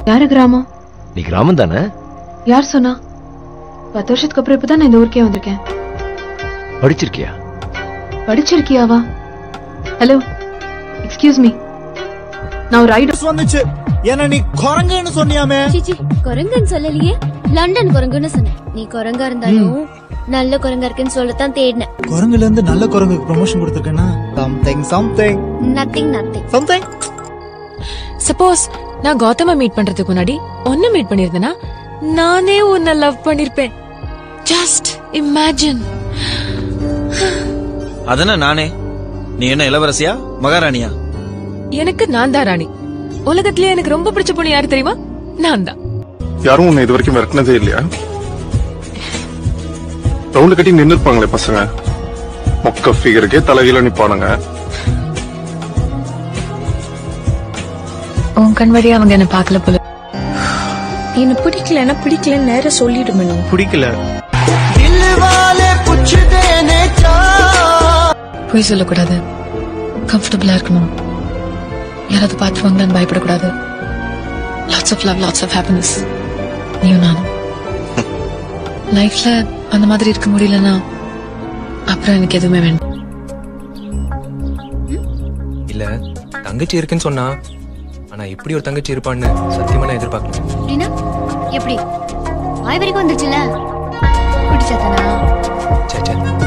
யாரு கிராமம் நீ கிராமம் தானே யார் சொன்னா பத்து வருஷத்துக்கு அப்புறம் இப்பதான் நான் இந்த ஊருக்கே வந்திருக்கேன் படிச்சிருக்கியா படிச்சிருக்கியாவா ஹலோ எக்ஸ்கியூஸ் மீ நான் ஒரு ஐடோ வந்துச்சு என்ன நீ குரங்குன்னு சொன்னியாமே சிச்சி குரங்குன்னு சொல்லலையே லண்டன் குரங்குன்னு சொன்னேன் நீ குரங்கா இருந்தாலும் நல்ல குரங்கா இருக்குன்னு சொல்லத்தான் தேடினேன் குரங்குல இருந்து நல்ல குரங்குக்கு ப்ரொமோஷன் கொடுத்துருக்கேன்னா something something nothing nothing something suppose நான் கௌதம மீட் பண்றதுக்கு முன்னாடி ஒன்னு மீட் பண்ணிருந்தேனா நானே உன்னை லவ் பண்ணிருப்பேன் ஜஸ்ட் இமேஜின் அதன நானே நீ என்ன இளவரசியா மகாராணியா எனக்கு நான் தான் ராணி உலகத்திலே எனக்கு ரொம்ப பிடிச்ச பொண்ணு யாரு தெரியுமா நான் தான் யாரும் உன்னை இது வரைக்கும் மிரட்டினதே இல்லையா ரவுண்டு கட்டி நின்னு இருப்பாங்களே பசங்க மொக்க ஃபிகருக்கே தலைகீழ நிப்பானுங்க உன் கண் வழியா அவங்க என்ன பார்க்கல போல என்ன பிடிக்கலன்னா பிடிக்கலன்னு நேரா சொல்லிடுமே நீ பிடிக்கல பொய் சொல்லக்கூடாது கம்ஃபர்டபுளா இருக்கணும் யாராவது பார்த்துவாங்களான்னு பயப்படக்கூடாது lots of love lots of happiness நீயும் நானும் லைஃப்ல அந்த மாதிரி இருக்க முடியலன்னா அப்புறம் எனக்கு எதுவுமே வேண்டாம் இல்ல தங்கச்சி இருக்குன்னு சொன்னா ஆனா இப்படி ஒரு தங்கச்சி இருப்பான்னு சத்தியமா நான் எதிர்பார்க்கல அப்படின்னா எப்படி வாய் வரைக்கும் வந்துச்சுல பிடிச்சதானா சே சே